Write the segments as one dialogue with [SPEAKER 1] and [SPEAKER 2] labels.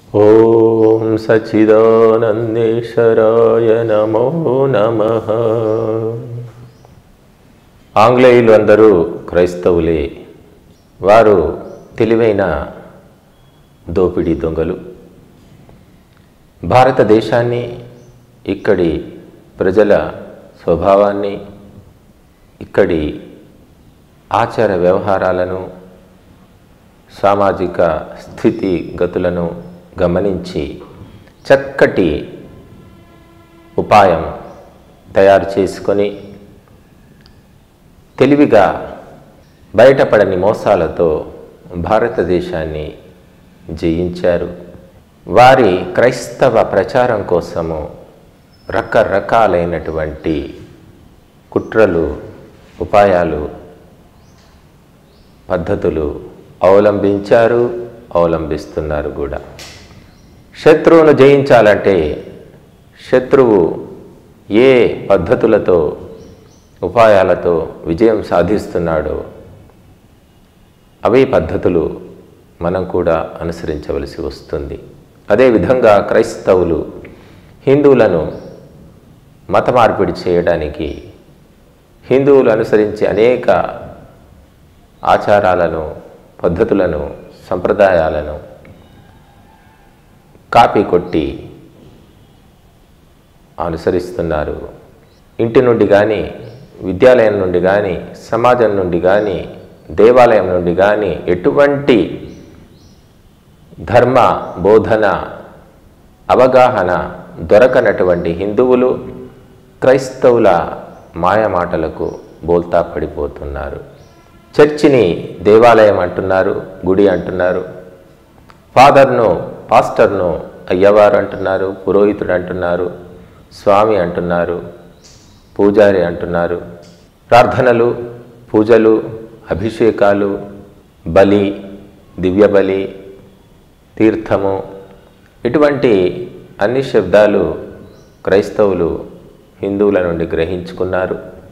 [SPEAKER 1] ఓం సచిదానందేశ్వరాయ నమో నమ ఆంగ్లేయులు అందరూ క్రైస్తవులే వారు తెలివైన దోపిడీ దొంగలు భారతదేశాన్ని ఇక్కడి ప్రజల స్వభావాన్ని ఇక్కడి ఆచార వ్యవహారాలను సామాజిక స్థితి గతులను గమనించి చక్కటి ఉపాయం తయారు చేసుకొని తెలివిగా బయటపడని మోసాలతో భారతదేశాన్ని జయించారు వారి క్రైస్తవ ప్రచారం కోసము రకరకాలైనటువంటి కుట్రలు ఉపాయాలు పద్ధతులు అవలంబించారు అవలంబిస్తున్నారు కూడా శత్రువును జయించాలంటే శత్రువు ఏ పద్ధతులతో ఉపాయాలతో విజయం సాధిస్తున్నాడో అవే పద్ధతులు మనం కూడా అనుసరించవలసి వస్తుంది అదేవిధంగా క్రైస్తవులు హిందువులను మత మార్పిడి చేయడానికి హిందువులు అనుసరించే అనేక ఆచారాలను పద్ధతులను సంప్రదాయాలను కాపీ కొట్టి అనుసరిస్తున్నారు ఇంటి నుండి కానీ విద్యాలయం నుండి కానీ సమాజం నుండి కానీ దేవాలయం నుండి కానీ ఎటువంటి ధర్మ బోధన అవగాహన దొరకనటువంటి హిందువులు క్రైస్తవుల మాయమాటలకు బోల్తా పడిపోతున్నారు చర్చిని దేవాలయం అంటున్నారు గుడి అంటున్నారు ఫాదర్ను పాస్టర్ను అయ్యవారు అంటున్నారు పురోహితుడు అంటున్నారు స్వామి అంటున్నారు పూజారి అంటున్నారు ప్రార్థనలు పూజలు అభిషేకాలు బలి దివ్య బలి తీర్థము ఇటువంటి అన్ని శబ్దాలు క్రైస్తవులు హిందువుల నుండి గ్రహించుకున్నారు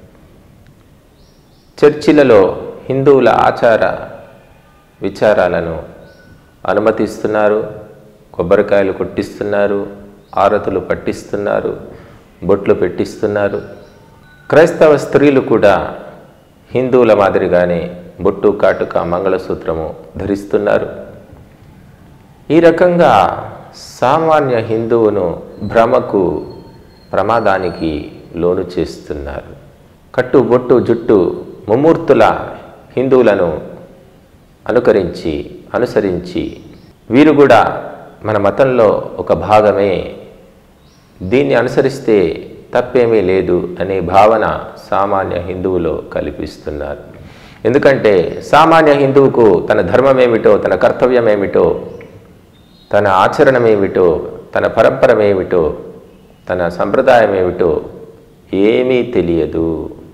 [SPEAKER 1] చర్చిలలో హిందువుల ఆచార విచారాలను అనుమతిస్తున్నారు కొబ్బరికాయలు కొట్టిస్తున్నారు ఆరతులు పట్టిస్తున్నారు బొట్లు పెట్టిస్తున్నారు క్రైస్తవ స్త్రీలు కూడా హిందువుల మాదిరిగానే బొట్టు కాటుక మంగళసూత్రము ధరిస్తున్నారు ఈ రకంగా సామాన్య హిందువును భ్రమకు ప్రమాదానికి లోను చేస్తున్నారు కట్టు బొట్టు జుట్టు ముమ్మూర్తుల హిందువులను అనుకరించి అనుసరించి వీరు కూడా మన మతంలో ఒక భాగమే దీన్ని అనుసరిస్తే తప్పేమీ లేదు అనే భావన సామాన్య హిందువులో కల్పిస్తున్నారు ఎందుకంటే సామాన్య హిందువుకు తన ధర్మం ఏమిటో తన కర్తవ్యం ఏమిటో తన ఆచరణం ఏమిటో తన పరంపరం ఏమిటో తన సంప్రదాయం ఏమిటో ఏమీ తెలియదు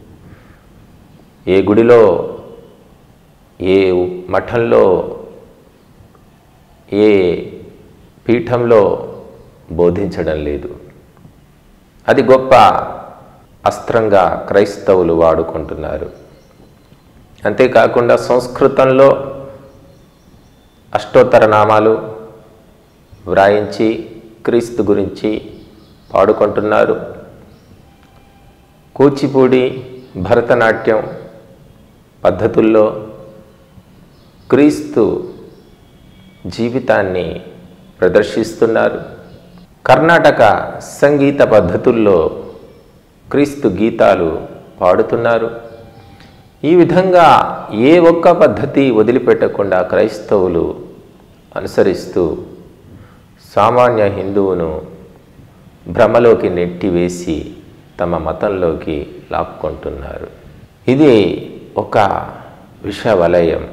[SPEAKER 1] ఏ గుడిలో ఏ మఠంలో ఏ పీఠంలో బోధించడం లేదు అది గొప్ప అస్త్రంగా క్రైస్తవులు వాడుకుంటున్నారు అంతేకాకుండా సంస్కృతంలో అష్టోత్తర నామాలు వ్రాయించి క్రీస్తు గురించి పాడుకుంటున్నారు కూచిపూడి భరతనాట్యం పద్ధతుల్లో క్రీస్తు జీవితాన్ని ప్రదర్శిస్తున్నారు కర్ణాటక సంగీత పద్ధతుల్లో క్రీస్తు గీతాలు పాడుతున్నారు ఈ విధంగా ఏ ఒక్క పద్ధతి వదిలిపెట్టకుండా క్రైస్తవులు అనుసరిస్తూ సామాన్య హిందువును భ్రమలోకి నెట్టివేసి తమ మతంలోకి లాక్కుంటున్నారు ఇది ఒక విష వలయం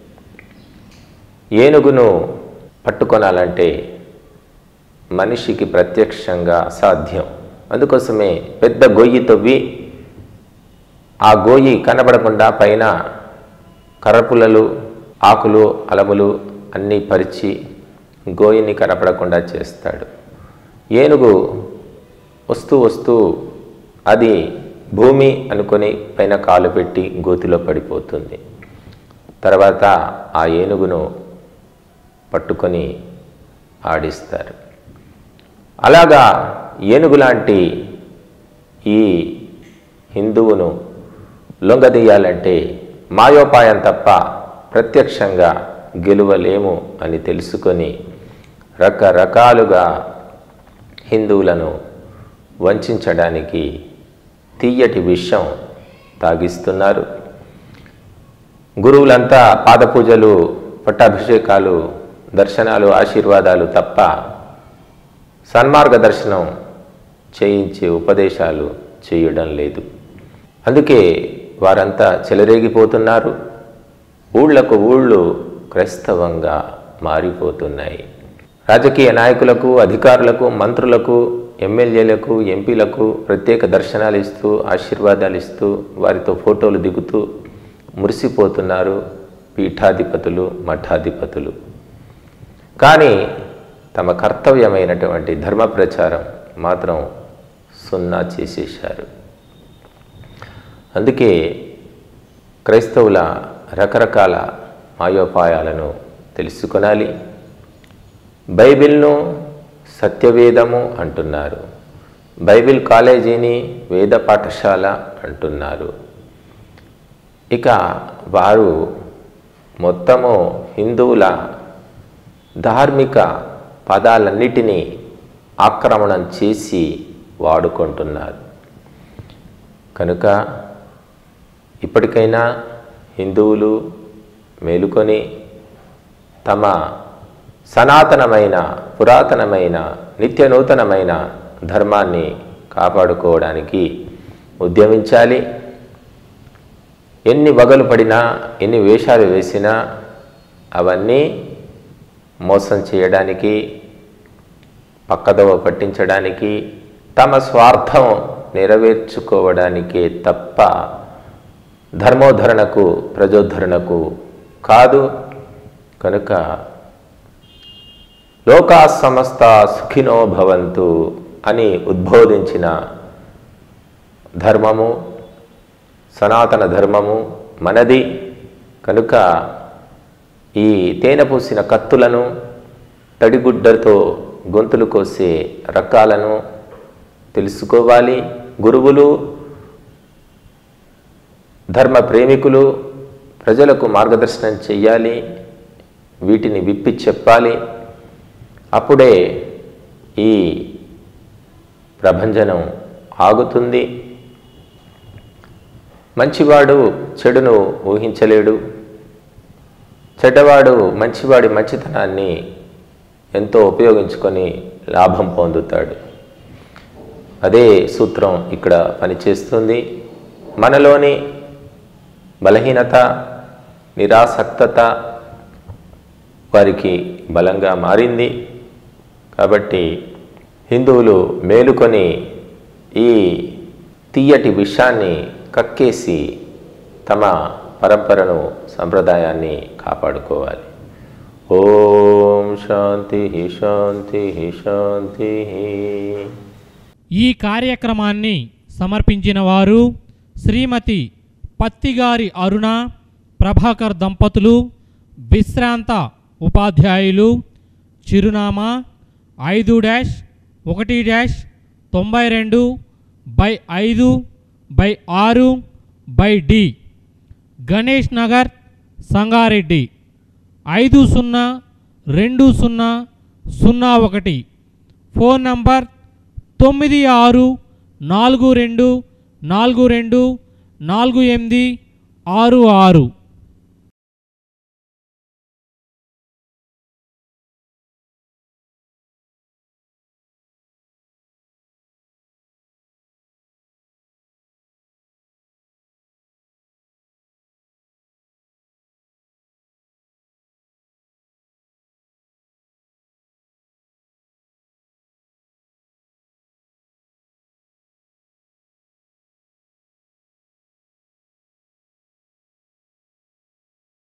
[SPEAKER 1] ఏనుగును పట్టుకొనాలంటే మనిషికి ప్రత్యక్షంగా అసాధ్యం అందుకోసమే పెద్ద గొయ్యి తవ్వి ఆ గోయి కనబడకుండా పైన కర్రపుల్లలు ఆకులు అలములు అన్నీ పరిచి గోయిని కనపడకుండా చేస్తాడు ఏనుగు వస్తూ వస్తూ అది భూమి అనుకొని పైన కాలు పెట్టి గోతిలో పడిపోతుంది తర్వాత ఆ ఏనుగును పట్టుకొని ఆడిస్తారు అలాగా ఏనుగులాంటి ఈ హిందువును లొంగదీయాలంటే మాయోపాయం తప్ప ప్రత్యక్షంగా గెలువలేము అని తెలుసుకొని రకరకాలుగా హిందువులను వంచడానికి తీయటి విషం తాగిస్తున్నారు గురువులంతా పాదపూజలు పట్టాభిషేకాలు దర్శనాలు ఆశీర్వాదాలు తప్ప సన్మార్గ దర్శనం చేయించే ఉపదేశాలు చేయడం లేదు అందుకే వారంతా చెలరేగిపోతున్నారు ఊళ్ళకు ఊళ్ళు క్రైస్తవంగా మారిపోతున్నాయి రాజకీయ నాయకులకు అధికారులకు మంత్రులకు ఎమ్మెల్యేలకు ఎంపీలకు ప్రత్యేక దర్శనాలు ఇస్తూ ఆశీర్వాదాలు ఇస్తూ వారితో ఫోటోలు దిగుతూ మురిసిపోతున్నారు పీఠాధిపతులు మఠాధిపతులు కానీ తమ కర్తవ్యమైనటువంటి ధర్మ ప్రచారం మాత్రం సున్నా చేసేశారు అందుకే క్రైస్తవుల రకరకాల మాయోపాయాలను తెలుసుకొనాలి బైబిల్ను సత్యవేదము అంటున్నారు బైబిల్ కాలేజీని వేద పాఠశాల అంటున్నారు ఇక వారు మొత్తము హిందువుల ధార్మిక పదాలన్నిటినీ ఆక్రమణం చేసి వాడుకుంటున్నారు కనుక ఇప్పటికైనా హిందువులు మేలుకొని తమ సనాతనమైన పురాతనమైన నిత్య నూతనమైన ధర్మాన్ని కాపాడుకోవడానికి ఉద్యమించాలి ఎన్ని వగలు పడినా ఎన్ని వేషాలు వేసినా అవన్నీ మోసం చేయడానికి పక్కదోవ పట్టించడానికి తమ స్వార్థం నెరవేర్చుకోవడానికే తప్ప ధర్మోద్ధరణకు ప్రజోద్ధరణకు కాదు కనుక లోకా సమస్త సుఖినో భవంతు అని ఉద్బోధించిన ధర్మము సనాతన ధర్మము మనది కనుక ఈ తేనె పూసిన కత్తులను తడిగుడ్డతో గొంతులు కోసే రకాలను తెలుసుకోవాలి గురువులు ధర్మ ప్రేమికులు ప్రజలకు మార్గదర్శనం చెయ్యాలి వీటిని విప్పి చెప్పాలి అప్పుడే ఈ ప్రభంజనం ఆగుతుంది మంచివాడు చెడును ఊహించలేడు చెడ్డవాడు మంచివాడి మంచితనాన్ని ఎంతో ఉపయోగించుకొని లాభం పొందుతాడు అదే సూత్రం ఇక్కడ పనిచేస్తుంది మనలోని బలహీనత నిరాసక్తత వారికి బలంగా మారింది కాబట్టి హిందువులు మేలుకొని ఈ తీయటి విషాన్ని కక్కేసి తమ పరంపరను సంప్రదాయాన్ని కాపాడుకోవాలి ఓం శాంతి శాంతి శాంతి
[SPEAKER 2] ఈ కార్యక్రమాన్ని సమర్పించిన వారు శ్రీమతి పత్తిగారి అరుణ ప్రభాకర్ దంపతులు విశ్రాంత ఉపాధ్యాయులు చిరునామా ఐదు డాష్ ఒకటి డాష్ తొంభై రెండు బై ఐదు బై ఆరు బై డి గణేష్ నగర్ సంగారెడ్డి ఐదు సున్నా రెండు సున్నా సున్నా ఒకటి ఫోన్ నంబర్ తొమ్మిది ఆరు నాలుగు రెండు నాలుగు రెండు నాలుగు ఎనిమిది ఆరు ఆరు